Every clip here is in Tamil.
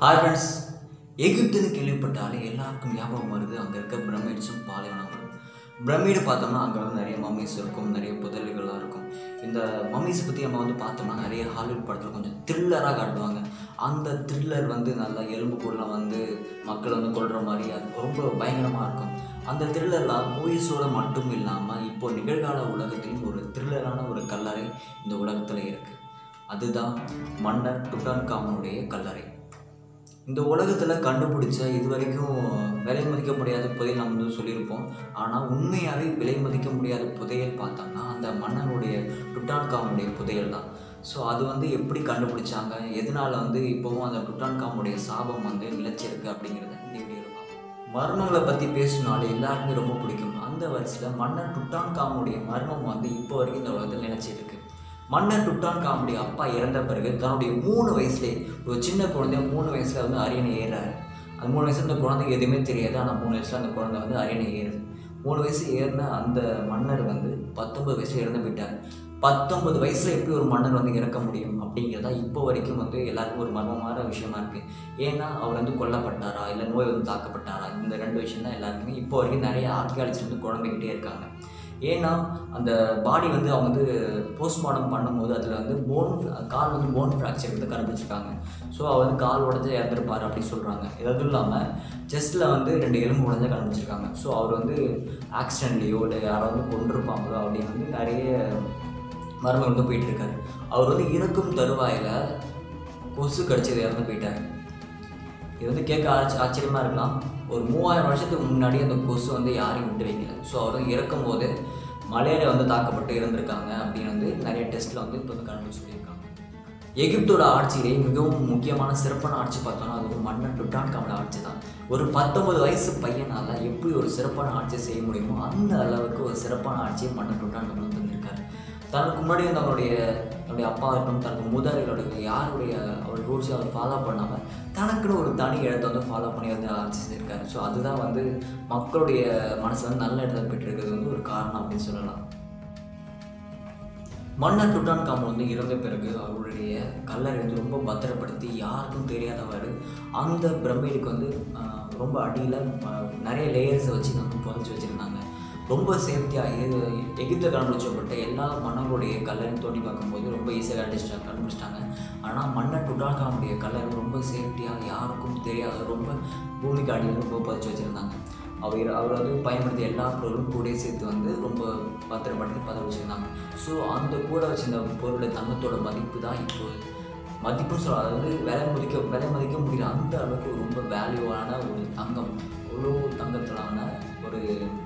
ஹாய் ஃப்ரெண்ட்ஸ் எகிப்துன்னு கேள்விப்பட்டாலே எல்லாருக்கும் ஞாபகம் வருது அங்கே இருக்க பிரமிட்ஸும் பாலைவனங்களும் பிரமிடு பார்த்தோம்னா அங்கே வந்து நிறைய மம்மிஸ் இருக்கும் நிறைய புதல்கள்லாம் இருக்கும் இந்த மம்மிஸ் பற்றி நம்ம வந்து பார்த்தோம்னா நிறைய ஹாலிவுட் படத்தில் கொஞ்சம் த்ரில்லராக காட்டுவாங்க அந்த த்ரில்லர் வந்து நல்லா எலும்பு கூடலாம் வந்து மக்கள் வந்து கொள்கிற மாதிரி அது ரொம்ப பயங்கரமாக இருக்கும் அந்த த்ரில்லர்லாம் மூவிஸோட மட்டும் இல்லாமல் இப்போ நிகழ்கால உலகத்திலும் ஒரு த்ரில்லரான ஒரு கல்லறை இந்த உலகத்தில் இருக்குது அதுதான் மன்னர் டுட்டான் காமனுடைய கல்லறை இந்த உலகத்தில் கண்டுபிடிச்ச இது வரைக்கும் விலை மதிக்க முடியாத புதையல் நம்ம வந்து சொல்லியிருப்போம் ஆனால் உண்மையாகவே விலை மதிக்க முடியாத புதையல் பார்த்தோம்னா அந்த மன்னனுடைய டுட்டான்காமுடைய புதையல் தான் ஸோ அது வந்து எப்படி கண்டுபிடிச்சாங்க எதனால் வந்து இப்போவும் அந்த டுட்டான்காமுடைய சாபம் வந்து நிலைச்சிருக்கு அப்படிங்கிறத இந்த வீடியோவில் பார்ப்போம் மர்மங்களை பற்றி பேசினாலே எல்லாருக்குமே ரொம்ப பிடிக்கும் அந்த வரிசையில் மன்னர் டுட்டான்காமுடைய மர்மம் வந்து இப்போ வரைக்கும் இந்த உலகத்தில் நிலைச்சிருக்கு மன்னர் டுட்டான் காமுடைய அப்பா இறந்த பிறகு தன்னுடைய மூணு வயசுலேயே ஒரு சின்ன குழந்தை மூணு வயசில் வந்து அரியணை ஏறுறாரு அந்த மூணு வயசுல அந்த குழந்தைக்கு எதுவுமே தெரியாது ஆனால் மூணு வயசில் அந்த குழந்தை வந்து அரியணை ஏறுது மூணு வயசு ஏறின அந்த மன்னர் வந்து பத்தொன்பது வயசில் இறந்து போயிட்டார் பத்தொன்பது வயசில் எப்படி ஒரு மன்னர் வந்து இறக்க முடியும் அப்படிங்கிறதா இப்போ வரைக்கும் வந்து எல்லாருக்கும் ஒரு மர்மமான விஷயமா இருக்குது ஏன்னா அவர் வந்து கொல்லப்பட்டாரா இல்லை நோய் வந்து தாக்கப்பட்டாரா இந்த ரெண்டு விஷயம் தான் எல்லாருக்குமே இப்போ வரைக்கும் நிறைய ஆர்கியாலஜிஸ்ட் வந்து குழம்பிக்கிட்டே இருக்காங்க ஏன்னா அந்த பாடி வந்து அவங்க வந்து போஸ்ட்மார்ட்டம் பண்ணும்போது அதில் வந்து போன் கால் வந்து போன் ஃப்ராக்சர் வந்து கண்டுபிடிச்சிருக்காங்க ஸோ அவர் வந்து கால் உடஞ்சி இறந்துருப்பார் அப்படி சொல்கிறாங்க இதுவும் இல்லாமல் செஸ்ட்டில் வந்து ரெண்டு எலும்பு உடஞ்ச கண்டுபிடிச்சிருக்காங்க ஸோ அவர் வந்து ஆக்சிடென்ட்லேயோ இல்லை யாரோ வந்து கொண்டிருப்பாங்களோ அப்படின்னு வந்து நிறைய மர்மம் வந்து போயிட்டுருக்காரு அவர் வந்து இறக்கும் தருவாயில் கொசு கடிச்சது இறந்து போயிட்டார் இது வந்து கேட்க ஆச்ச ஆச்சரியமாக இருக்கலாம் ஒரு மூவாயிரம் வருஷத்துக்கு முன்னாடி அந்த கொசு வந்து யாரையும் விட்டு வைக்கல ஸோ அவர் வந்து இறக்கும் போது மலையில வந்து தாக்கப்பட்டு இறந்துருக்காங்க அப்படின்னு வந்து நிறைய டெஸ்ட்டில் வந்து இப்போ வந்து கண்டுபிடிச்சு சொல்லியிருக்காங்க எகிப்தோட ஆட்சியிலே மிகவும் முக்கியமான சிறப்பான ஆட்சி பார்த்தோம்னா அது வந்து மன்னன் டுட்டான்காமோட ஆட்சி தான் ஒரு பத்தொன்பது வயசு பையனால் எப்படி ஒரு சிறப்பான ஆட்சியை செய்ய முடியுமோ அந்த அளவுக்கு ஒரு சிறப்பான ஆட்சியை மன்னன் டுட்டான்காமன் வந்து தந்திருக்காரு தனக்கு முன்னாடி வந்து அவருடைய அவருடைய அப்பா இருக்கட்டும் தனக்கு மூதாதைகளோட யாருடைய அவர் ரூல்ஸை அவர் ஃபாலோ பண்ணாமல் தனக்குன்னு ஒரு தனி இடத்தை வந்து ஃபாலோ பண்ணி வந்து ஆட்சி செஞ்சிருக்காரு ஸோ அதுதான் வந்து மக்களுடைய மனசு வந்து நல்ல இடத்துல பெற்றிருக்கிறது வந்து ஒரு காரணம் அப்படின்னு சொல்லலாம் மன்னர் டுட்டான் காமன் வந்து இறந்த பிறகு அவருடைய கல்லறை வந்து ரொம்ப பத்திரப்படுத்தி யாருக்கும் தெரியாதவாறு அந்த பிரமிடுக்கு வந்து ஆஹ், ரொம்ப அடியில் நிறைய லேயர்ஸை வச்சு வந்து புதைச்சி வச்சுருந்தாங்க ரொம்ப சேஃப்டியாக இது எகிப்தில் கண்டுபிடிச்சப்பட்ட எல்லா மன்னர்களுடைய கல்லறையும் தோண்டி பார்க்கும்போது ரொம்ப ஈஸியாக கண்டுபிடிச்சிட்டாங்க கண்டுபிடிச்சிட்டாங்க ஆனால் மன்னர் டுட்டான்காமுடைய கல்லறை ரொம்ப சேஃப்டியாக யாருக்கும் தெரியாத ரொம்ப பூமிக்கு அடியில் ரொம்ப புதைச்சி வச்சுருந்தாங்க அவர் அவர் வந்து பயன்படுத்திய எல்லா பொருளும் கூடயே சேர்த்து வந்து ரொம்ப பத்திரப்படுத்தி பதவி வச்சுருந்தாங்க ஸோ அந்த கூட வச்சிருந்த பொருளோட தங்கத்தோட மதிப்பு தான் இப்போ மதிப்புன்னு சொல்ல அதாவது விலை மதிக்க விலை மதிக்க முடியல அந்த அளவுக்கு ரொம்ப வேல்யூவான ஒரு தங்கம் அவ்வளோ தங்கத்திலான ஒரு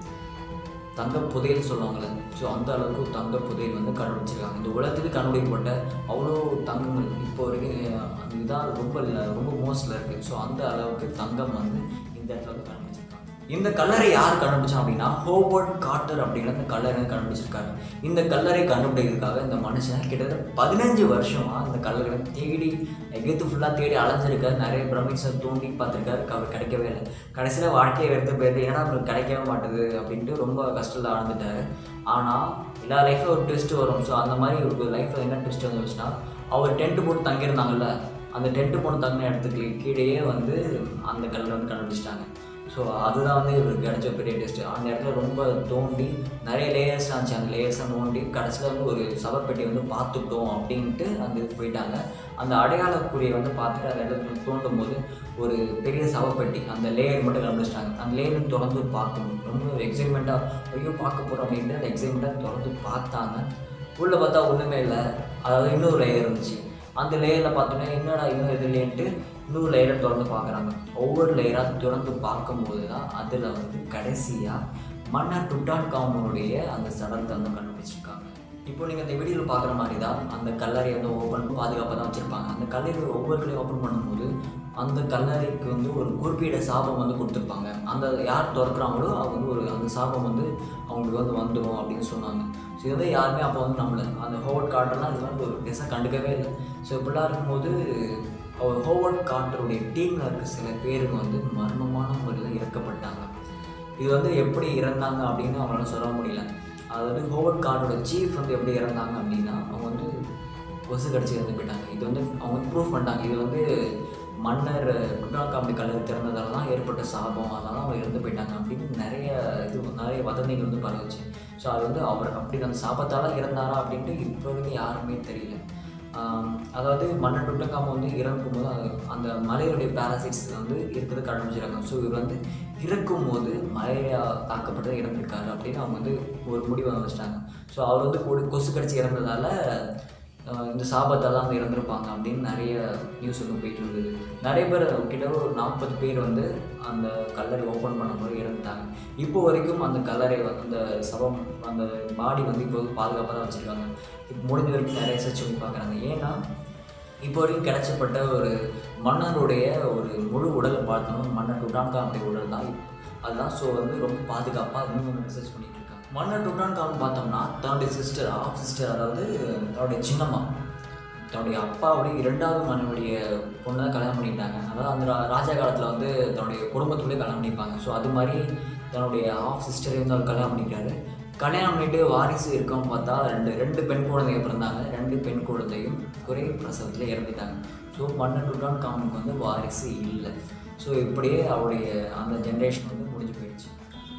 தங்க புதையல் சொல்லுவாங்கள்ல ஸோ அந்த அளவுக்கு ஒரு தங்க புதையல் வந்து கண்டுபிடிச்சிருக்காங்க இந்த உலகத்துக்கு கண்டுபிடிக்கப்பட்ட அவ்வளோ தங்கங்கள் இப்போ வரைக்கும் அந்த இதான் ரொம்ப ரொம்ப மோஸ்டில் இருக்குது ஸோ அந்த அளவுக்கு தங்கம் வந்து இந்த இடத்துல வந்து கண்டுபிடிச்சிருக்காங்க இந்த கல்லறை யார் கண்டுபிடிச்சா அப்படின்னா ஹோவர்ட் கார்ட்டர் அப்படிங்கிற அந்த கல்லறை வந்து கண்டுபிடிச்சிருக்காரு இந்த கல்லறை கண்டுபிடிக்கிறதுக்காக இந்த மனுஷன் கிட்டத்தட்ட பதினஞ்சு வருஷமாக இந்த கல்லறை தேடி எகிப்து ஃபுல்லாக தேடி அலைஞ்சிருக்காரு நிறைய பிரமிட்ஸை தோண்டி பார்த்துருக்காரு அவர் கிடைக்கவே இல்லை கடைசியில் வாழ்க்கையை எடுத்து போயிட்டு ஏன்னா அவருக்கு கிடைக்கவே மாட்டுது அப்படின்ட்டு ரொம்ப கஷ்டத்தில் ஆழ்ந்துட்டாரு ஆனால் எல்லா லைஃப்பில் ஒரு ட்விஸ்ட் வரும் ஸோ அந்த மாதிரி ஒரு லைஃப்பில் என்ன ட்விஸ்ட் வந்துச்சுன்னா அவர் டென்ட்டு போட்டு தங்கியிருந்தாங்கல்ல அந்த டென்ட்டு போட்டு தங்கின இடத்துக்கு கீழேயே வந்து அந்த கல்லை வந்து கண்டுபிடிச்சிட்டாங்க ஸோ அதுதான் வந்து இவருக்கு கிடைச்ச பெரிய டெஸ்ட்டு அந்த இடத்துல ரொம்ப தோண்டி நிறைய லேயர்ஸ் இருந்துச்சு அந்த லேயர்ஸை நோண்டி கடைசியில் வந்து ஒரு சவப்பெட்டி வந்து பார்த்துட்டோம் அப்படின்ட்டு அந்த இதுக்கு போயிட்டாங்க அந்த அடையாளக்குறியை வந்து பார்த்துட்டு அந்த இடத்துல தோண்டும் போது ஒரு பெரிய சவப்பெட்டி அந்த லேயர் மட்டும் கண்டுபிடிச்சிட்டாங்க அந்த லேயர் திறந்து பார்க்கணும் ரொம்ப எக்ஸைட்மெண்ட்டாக ஐயோ பார்க்க போகிறோம் அப்படின்ட்டு அந்த எக்ஸைட்மெண்ட்டாக திறந்து பார்த்தாங்க உள்ளே பார்த்தா ஒன்றுமே இல்லை அதாவது இன்னொரு லேயர் இருந்துச்சு அந்த லேயரில் பார்த்தோன்னே என்னடா இன்னும் இது இல்லைன்ட்டு இன்னொரு லேயரை திறந்து பார்க்குறாங்க ஒவ்வொரு லேயராக திறந்து பார்க்கும்போது தான் அதில் வந்து கடைசியாக மன்னர் டுட்டான் காமனுடைய அந்த சடலத்தை வந்து கண்டுபிடிச்சிருக்காங்க இப்போ நீங்கள் இந்த வீடியோவில் பார்க்குற மாதிரி தான் அந்த கல்லறையை வந்து ஓப்பன் பாதுகாப்பாக தான் வச்சுருப்பாங்க அந்த கல்லறை ஒவ்வொரு கல்லையும் ஓப்பன் பண்ணும்போது அந்த கல்லறைக்கு வந்து ஒரு குறிப்பிட்ட சாபம் வந்து கொடுத்துருப்பாங்க அந்த யார் திறக்கிறாங்களோ அவங்க வந்து ஒரு அந்த சாபம் வந்து அவங்களுக்கு வந்து வந்துடும் அப்படின்னு சொன்னாங்க ஸோ இதை வந்து யாருமே அப்போ வந்து நம்மளை அந்த ஹோவர்ட் கார்ட்டர்லாம் இது வந்து ஒரு பெருசாக கண்டுக்கவே இல்லை ஸோ இப்படிலாம் இருக்கும்போது அவர் ஹோவர்ட் கார்ட்டருடைய டீமில் இருக்க சில பேருக்கு வந்து மர்மமான முறையில் இறக்கப்பட்டாங்க இது வந்து எப்படி இறந்தாங்க அப்படின்னு அவங்களால சொல்ல முடியல அதாவது ஹோவர்ட் கார்டோட சீஃப் வந்து எப்படி இறந்தாங்க அப்படின்னா அவங்க வந்து கொசு கடிச்சு இறந்து போயிட்டாங்க இது வந்து அவங்க ப்ரூவ் பண்ணிட்டாங்க இது வந்து மன்னர் டுட்டான்காமுடைய கல்லறை திறந்ததால தான் ஏற்பட்ட சாபம் அதனால அவங்க இறந்து போயிட்டாங்க அப்படின்னு நிறைய இது நிறைய வதந்திகள் வந்து பரவுச்சு ஸோ அது வந்து அவர் அப்படி அந்த சாபத்தால் இறந்தாரா அப்படின்ட்டு இப்போ வரைக்கும் யாருமே தெரியல ஆம், அதாவது மன்னர் டுட்டன்காம வந்து இறக்கும்போது அது அந்த மலையுடைய பேராசைட்ஸ் வந்து இருக்கிறது கண்டுபிடிச்சிருக்காங்க ஸோ இவர் வந்து இறக்கும்போது மலையால் தாக்கப்பட்டு இறந்துருக்காரு அப்படின்னு அவங்க வந்து ஒரு முடிவை வச்சுட்டாங்க ஸோ அவர் வந்து கொடு- கொசு கடிச்சு இறந்ததால ஆஹ் இந்த சாபத்தால் அவங்க இறந்துருப்பாங்க அப்படின்னு நிறைய நியூஸ் வந்து போயிட்டு இருந்தது நிறைய பேர் கிட்ட ஒரு நாற்பது பேர் வந்து அந்த கல்லறை ஓப்பன் பண்ணும்போது இறந்துட்டாங்க இப்போ வரைக்கும் அந்த கல்லறை வந்து அந்த சபம் அந்த பாடி வந்து இப்போ பாதுகாப்பாக தான் வச்சுருக்காங்க இப்போ முடிஞ்ச வரைக்கும் நிறைய சர்ச் பண்ணி பார்க்குறாங்க ஏன்னா இப்போ வரைக்கும் கிடைச்சப்பட்ட ஒரு மன்னருடைய ஒரு முழு உடலை பார்த்தோம் மன்னர் டுடான்காமுடைய உடல் தான் அதுதான் ஸோ வந்து ரொம்ப பாதுகாப்பாக இன்னும் ரிசர்ச் பண்ணிட்டு இருக்காங்க மன்னர் டுடான்காம் பார்த்தோம்னா தன்னுடைய சிஸ்டர் ஆஃப் சிஸ்டர் அதாவது தன்னுடைய சின்னம்மா தன்னுடைய அப்பாவுடைய இரண்டாவது மனைவியுடைய பொண்ணை கல்யாணம் பண்ணிட்டாங்க அதாவது அந்த ரா- ராஜா காலத்தில் வந்து தன்னுடைய குடும்பத்துலேயே கல்யாணம் பண்ணிப்பாங்க ஸோ அது மாதிரி தன்னுடைய ஆஃப் சிஸ்டரை வந்து அவர் கல்யாணம் பண்ணிட்டாரு கல்யாணம் பண்ணிட்டு வாரிசு இருக்கோம்னு பார்த்தா ரெண்டு ரெண்டு பெண் குழந்தைங்க பிறந்தாங்க ரெண்டு பெண் குழந்தையும் குறை பிரசவத்தில் இறந்துட்டாங்க ஸோ மன்னர் டுடான் காமுக்கு வந்து வாரிசு இல்லை ஸோ இப்படியே அவருடைய அந்த ஜென்ரேஷன் வந்து முடிஞ்சு போயிடுச்சு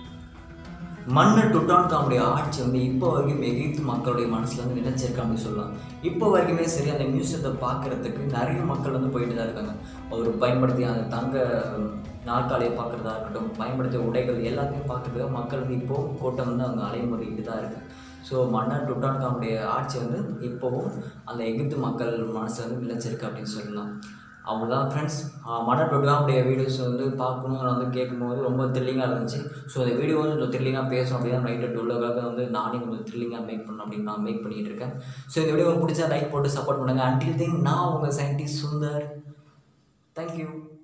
மன்னர் டுட்டான்காமுடைய ஆட்சி வந்து இப்போ வரைக்கும் எகிப்து மக்களுடைய மனசில் வந்து நினைச்சிருக்கு அப்படின்னு சொல்லலாம் இப்போ வரைக்குமே சரி அந்த மியூசியத்தை பார்க்குறதுக்கு நிறைய மக்கள் வந்து போயிட்டு தான் இருக்காங்க அவர் பயன்படுத்திய அந்த தங்க நாற்காலியை பார்க்குறதா இருக்கட்டும் பயன்படுத்திய உடைகள் எல்லாத்தையும் பார்க்குறதுக்கு மக்கள் வந்து இப்போது கூட்டம் வந்து அவங்க அலைமுறையிட்டு தான் இருக்குது ஸோ மன்னர் டுட்டான்காமுடைய ஆட்சி வந்து இப்போவும் அந்த எகிப்து மக்கள் மனசில் வந்து நிலைச்சிருக்கு அப்படின்னு சொல்லலாம் அவ்வளோதான் ஃப்ரெண்ட்ஸ் மன்னர் டுட்டானுடைய வீடியோஸ் வந்து பார்க்கணும் வந்து கேட்கும்போது ரொம்ப த்ரில்லிங்காக இருந்துச்சு ஸோ இந்த வீடியோ வந்து கொஞ்சம் த்ரில்லிங்காக பேசணும் அப்படின்னா நைட்டு டுவெல் வந்து நானே கொஞ்சம் த்ரில்லிங்காக மேக் பண்ணணும் அப்படின்னு நான் மேக் பண்ணிகிட்டு இருக்கேன் ஸோ இந்த வீடியோ உங்களுக்கு பிடிச்சா லைக் போட்டு சப்போர்ட் பண்ணுங்கள் அன்டில் திங் நான் உங்கள் சயின்டிஸ்ட் சுந்தர் தேங்க்யூ